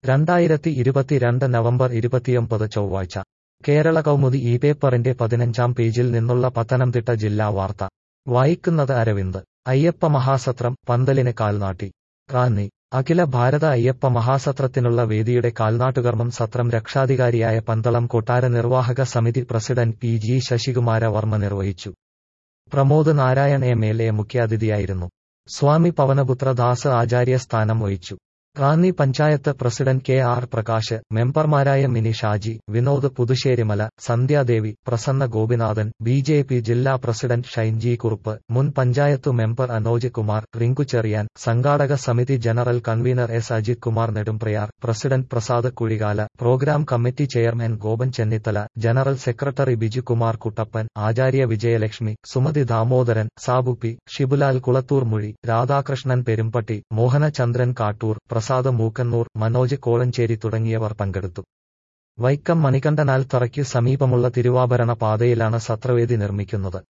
രണ്ടായിരത്തി ഇരുപത്തിരണ്ട് നവംബർ ഇരുപത്തിയൊമ്പത് ചൊവ്വാഴ്ച കേരള കൗമുദി ഈ പേപ്പറിന്റെ പതിനഞ്ചാം പേജിൽ നിന്നുള്ള പത്തനംതിട്ട ജില്ലാ വാർത്ത വായിക്കുന്നത് അരവിന്ദ് അയ്യപ്പ മഹാസത്രം പന്തലിന് കാൽനാട്ടി റാന്നി അഖില ഭാരത അയ്യപ്പ മഹാസത്രത്തിനുള്ള വേദിയുടെ കാൽനാട്ടുകർമ്മം സത്രം രക്ഷാധികാരിയായ പന്തളം കൊട്ടാര നിർവാഹക സമിതി president P G Sasikumara Varma നിർവഹിച്ചു Pramod Narayan M L A മുഖ്യാതിഥിയായിരുന്നു സ്വാമി പവനപുത്ര ദാസ് ആചാര്യ സ്ഥാനം വഹിച്ചു Ranni panchayat president K R Prakash മെമ്പർമാരായ Mini Shaji Vinod Puthusserimala Sandhyadevi Prasanna Gopinathan B J P ജില്ലാ പ്രസിഡന്റ് ഷൈൻജി കുറുപ്പ് മുൻ പഞ്ചായത്തു മെമ്പർ അനോജ് കുമാർ റിങ്കു ചെറിയാൻ സംഘാടക സമിതി general convener S Ajith Kumar Nedumprayar president Prasad Kuzhikala programme committee chairman Gopan Chennithala general secretary Biju Kumar Kuttappan Acharya Vijayalakshmi Sumathi Damodaran Sabu P Shibulal Kulathur Muzhi Radhakrishnan Perumpatti Mohanachandran Kattoor Prasad Mookkannoor Manoj Kolanchery തുടങ്ങിയവർ പങ്കെടുത്തു വൈക്കം മണികണ്ഠനാൽ തറയ്ക്കു സമീപമുള്ള തിരുവാഭരണ പാതയിലാണ് സത്രവേദി നിർമ്മിക്കുന്നത്